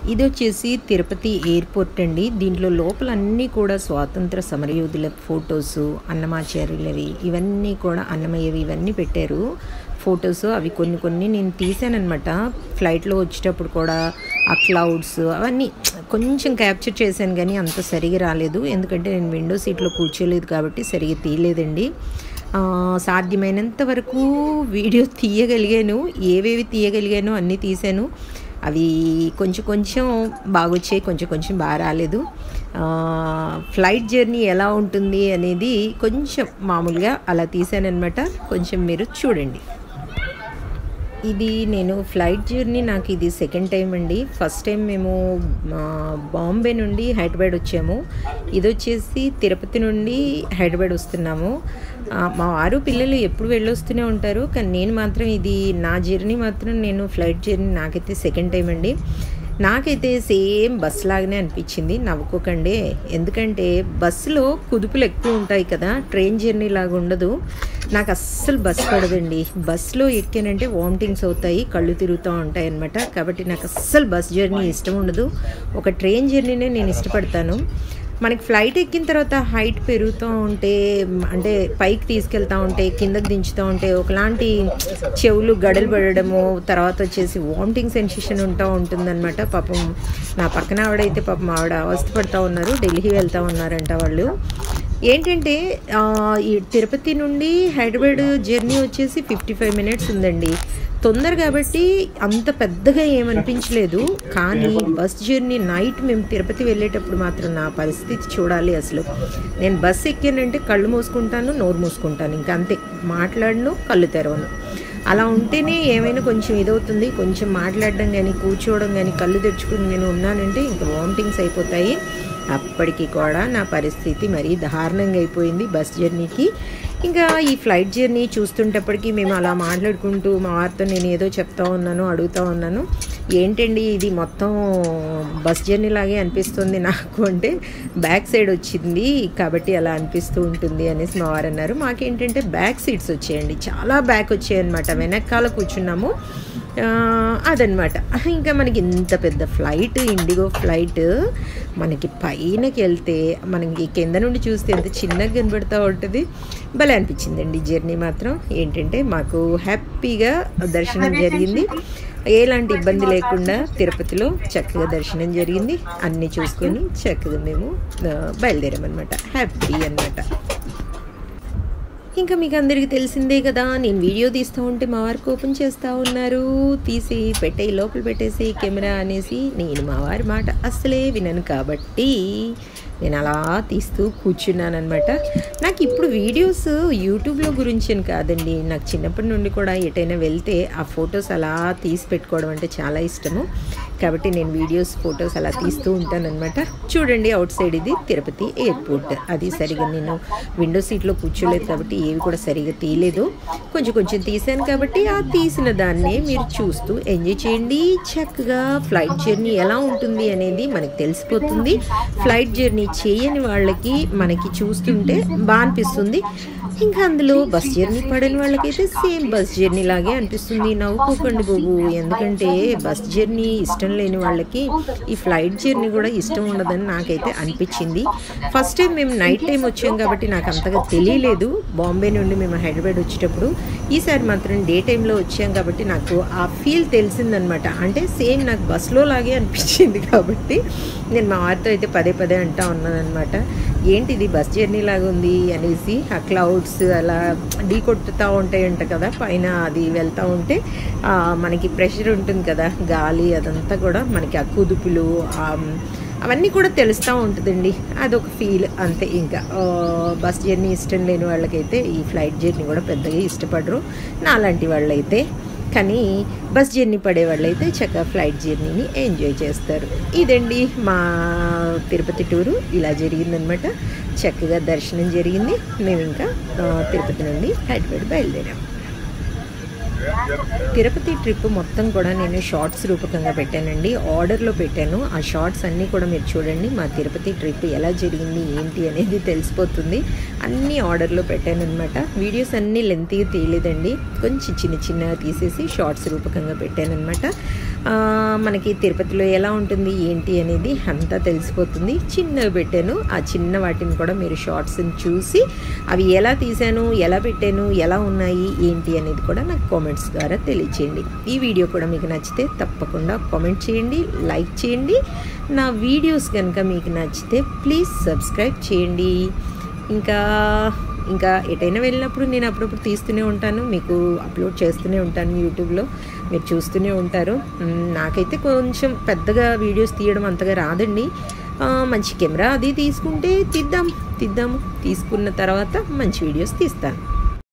ఇది వచ్చేసి తిరుపతి ఎయిర్పోర్ట్ అండి దీంట్లో లోపల అన్నీ కూడా స్వాతంత్ర సమరయోధుల ఫొటోస్ అన్నమాచార్యులవి ఇవన్నీ కూడా అన్నమయ్యవి ఇవన్నీ పెట్టారు ఫొటోస్ అవి కొన్ని కొన్ని నేను తీసానమాట ఫ్లైట్లో వచ్చేటప్పుడు కూడా ఆ క్లౌడ్స్ అవన్నీ కొంచెం క్యాప్చర్ చేశాను కానీ అంత సరిగా రాలేదు ఎందుకంటే నేను విండో సీట్లో కూర్చోలేదు కాబట్టి సరిగా తీయలేదండి ఆ, సాధ్యమైనంత వరకు వీడియో తీయగలిగాను ఏవేవి తీయగలిగానో అన్నీ తీశాను అవి కొంచెం కొంచెం బాగొచ్చాయి కొంచెం కొంచెం బాగా రాలేదు ఆ, ఫ్లైట్ జర్నీ ఎలా ఉంటుంది అనేది కొంచెం మామూలుగా అలా తీసానమాట కొంచెం మీరు చూడండి ఇది నేను ఫ్లైట్ జర్నీ నాకు ఇది సెకండ్ టైం అండి ఫస్ట్ టైం మేము ఆ, బాంబే నుండి హైదరాబాద్ వచ్చాము ఇది వచ్చేసి తిరుపతి నుండి హైదరాబాద్ వస్తున్నాము ఆ, మా వారు పిల్లలు ఎప్పుడు వెళ్ళొస్తూనే ఉంటారు కానీ నేను మాత్రం ఇది నా జర్నీ మాత్రం నేను ఫ్లైట్ జర్నీ నాకైతే సెకండ్ టైం అండి నాకైతే సేమ్ బస్ లాగానే అనిపించింది నవ్వుకోకండి ఎందుకంటే బస్సులో కుదుపులు ఎక్కువ ఉంటాయి కదా ట్రైన్ జర్నీ లాగా ఉండదు నాకు అస్సలు బస్ పడదండి బస్సులో ఎక్కానంటే వామిటింగ్స్ అవుతాయి కళ్ళు తిరుగుతూ ఉంటాయి అనమాట కాబట్టి నాకు అస్సలు బస్ జర్నీ ఇష్టం ఉండదు ఒక ట్రైన్ జర్నీనే నేను ఇష్టపడతాను మనకి ఫ్లైట్ ఎక్కిన తర్వాత హైట్ పెరుగుతూ ఉంటే మ్, అంటే పైకి తీసుకెళ్తూ ఉంటే కిందకి దించుతూ ఉంటే ఒకలాంటి చెవులు గడలు పడడము తర్వాత వచ్చేసి వామిటింగ్ సెన్సేషన్ ఉంటూ ఉంటుందన్నమాట పాపం నా పక్కన ఆవిడైతే పాపం ఆవిడ అవస్థపడుతూ ఉన్నారు ఢిల్లీ వెళ్తూ ఉన్నారంట వాళ్ళు ఏంటంటే ఆ, ఈ తిరుపతి నుండి హైదరాబాద్ జర్నీ వచ్చేసి ఫిఫ్టీ ఫైవ్ మినిట్స్ ఉందండి తొందర కాబట్టి అంత పెద్దగా ఏమనిపించలేదు కానీ బస్ జర్నీ నైట్ మేము తిరుపతి వెళ్ళేటప్పుడు మాత్రం నా పరిస్థితి చూడాలి అసలు నేను బస్ ఎక్కానంటే కళ్ళు మూసుకుంటాను నోరు మూసుకుంటాను ఇంకా అంతే మాట్లాడను కళ్ళు తెరవను అలా ఉంటేనే ఏమైనా కొంచెం ఇదవుతుంది కొంచెం మాట్లాడడం కానీ కూర్చోవడం కానీ కళ్ళు తెచ్చుకుని నేను ఉన్నానంటే ఇంకా వామిటింగ్స్ అయిపోతాయి అప్పటికి కూడా నా పరిస్థితి మరీ దారుణంగా అయిపోయింది బస్ జర్నీకి ఇంకా ఈ ఫ్లైట్ జర్నీ చూస్తుంటప్పటికి మేము అలా మాట్లాడుకుంటూ మా వారితో నేను ఏదో చెప్తా ఉన్నాను అడుగుతా ఉన్నాను ఏంటండి ఇది మొత్తం బస్ జర్నీ లాగే అనిపిస్తుంది నాకు అంటే బ్యాక్ సైడ్ వచ్చింది కాబట్టి అలా అనిపిస్తూ ఉంటుంది అనేసి మా వారు అన్నారు మాకేంటంటే బ్యాక్ సీట్స్ వచ్చాయండి చాలా బ్యాక్ వచ్చాయన్నమాట వెనకాల కూర్చున్నాము ఆ, అదనమాట ఇంకా మనకి ఇంత పెద్ద ఫ్లైట్ ఇండిగో ఫ్లైట్ మనకి పైనకి వెళ్తే మనకి కింద నుండి చూస్తే ఎంత చిన్నగా కనబడుతూ ఉంటుంది భలే అనిపించిందండి జర్నీ మాత్రం ఏంటంటే మాకు హ్యాపీగా దర్శనం జరిగింది ఎలాంటి ఇబ్బంది లేకుండా తిరుపతిలో చక్కగా దర్శనం జరిగింది అన్నీ చూసుకొని చక్కగా మేము ఆ, బయలుదేరామన్నమాట హ్యాపీ అన్నమాట ఇంకా మీకు అందరికీ తెలిసిందే కదా నేను వీడియో తీస్తూ ఉంటే మా వారు కోపం చేస్తూ ఉన్నారు తీసి పెట్టే లోపల పెట్టేసి కెమెరా అనేసి నేను మా వారి మాట అస్సలే వినను కాబట్టి నేను అలా తీస్తూ కూర్చున్నాను అనమాట నాకు ఇప్పుడు వీడియోస్ యూట్యూబ్లో గురించి అని కాదండి నాకు చిన్నప్పటి నుండి కూడా ఎటైనా వెళ్తే ఆ ఫొటోస్ అలా తీసి పెట్టుకోవడం అంటే చాలా ఇష్టము కాబట్టి నేను వీడియోస్ ఫొటోస్ అలా తీస్తూ ఉంటానన్నమాట చూడండి అవుట్ సైడ్ ఇది తిరుపతి ఎయిర్పోర్ట్ అది సరిగా నేను విండో సీట్లో కూర్చోలేదు కాబట్టి ఏవి కూడా సరిగా తీయలేదు కొంచెం కొంచెం తీసాను కాబట్టి ఆ తీసిన దాన్నే మీరు చూస్తూ ఎంజాయ్ చేయండి చక్కగా ఫ్లైట్ జర్నీ ఎలా ఉంటుంది అనేది మనకి తెలిసిపోతుంది ఫ్లైట్ జర్నీ చేయని వాళ్ళకి మనకి చూస్తుంటే బాగా అనిపిస్తుంది ఇంకా అందులో బస్ జర్నీ పడని వాళ్ళకైతే సేమ్ బస్ జర్నీ లాగే అనిపిస్తుంది నవ్వుకోకండి బాబు ఎందుకంటే బస్ జర్నీ ఇష్టం లేని వాళ్ళకి ఈ ఫ్లైట్ జర్నీ కూడా ఇష్టం ఉండదని నాకైతే అనిపించింది ఫస్ట్ టైం మేము నైట్ టైం వచ్చాం కాబట్టి నాకు అంతగా తెలియలేదు బాంబే నుండి మేము హైదరాబాద్ వచ్చేటప్పుడు ఈసారి మాత్రం డే టైంలో వచ్చాం కాబట్టి నాకు ఆ ఫీల్ తెలిసిందనమాట అంటే సేమ్ నాకు బస్లో లాగే అనిపించింది కాబట్టి నేను మా వారితో అయితే పదే పదే అంటా ఉన్నానమాట ఏంటి ఇది బస్ జర్నీ లాగా ఉంది అనేసి ఆ క్లౌడ్స్ అలా ఢీ కొట్టుతూ ఉంటాయంట కదా పైన అది వెళ్తూ ఉంటే ఆ, మనకి ప్రెషర్ ఉంటుంది కదా గాలి అదంతా కూడా మనకి ఆ కుదుపులు ఆ, అవన్నీ కూడా తెలుస్తూ ఉంటుందండి అదొక ఫీల్ అంతే ఇంకా ఆ, బస్ జర్నీ ఇష్టం లేని వాళ్ళకైతే ఈ ఫ్లైట్ జర్నీ కూడా పెద్దగా ఇష్టపడరు నాలాంటి వాళ్ళైతే కానీ బస్ జర్నీ పడే వాళ్ళైతే చక్కగా ఫ్లైట్ జర్నీని ఎంజాయ్ చేస్తారు ఇదండి మా తిరుపతి టూరు ఇలా జరిగిందనమాట చక్కగా దర్శనం జరిగింది మేము ఇంకా ఆ, తిరుపతి నుండి హైదరాబాద్ బయలుదేరాం తిరుపతి ట్రిప్ మొత్తం కూడా నేను షార్ట్స్ రూపకంగా పెట్టానండి ఆర్డర్లో పెట్టాను ఆ షార్ట్స్ అన్నీ కూడా మీరు చూడండి మా తిరుపతి ట్రిప్ ఎలా జరిగింది ఏంటి అనేది తెలిసిపోతుంది అన్నీ ఆర్డర్లో పెట్టాను అనమాట వీడియోస్ అన్నీ లెంతీగా తీయలేదండి కొంచెం చిన్న చిన్నగా తీసేసి షార్ట్స్ రూపకంగా పెట్టాను అనమాట ఆ, మనకి తిరుపతిలో ఎలా ఉంటుంది ఏంటి అనేది అంతా తెలిసిపోతుంది చిన్నవి పెట్టాను ఆ చిన్న వాటిని కూడా మీరు షార్ట్స్ని చూసి అవి ఎలా తీశాను ఎలా పెట్టాను ఎలా ఉన్నాయి ఏంటి అనేది కూడా నాకు కామెంట్స్ ద్వారా తెలియచేయండి ఈ వీడియో కూడా మీకు నచ్చితే తప్పకుండా కామెంట్ చేయండి లైక్ చేయండి నా వీడియోస్ కనుక మీకు నచ్చితే ప్లీజ్ సబ్స్క్రైబ్ చేయండి ఇంకా ఇంకా ఎటైనా వెళ్ళినప్పుడు నేను అప్పుడప్పుడు తీస్తూనే ఉంటాను మీకు అప్లోడ్ చేస్తూనే ఉంటాను యూట్యూబ్లో మీరు చూస్తూనే ఉంటారు మ్, నాకైతే కొంచెం పెద్దగా వీడియోస్ తీయడం అంతగా రాదండి ఆ, మంచి కెమెరా అది తీసుకుంటే తీద్దాం తీద్దాము తీసుకున్న తర్వాత మంచి వీడియోస్ తీస్తాను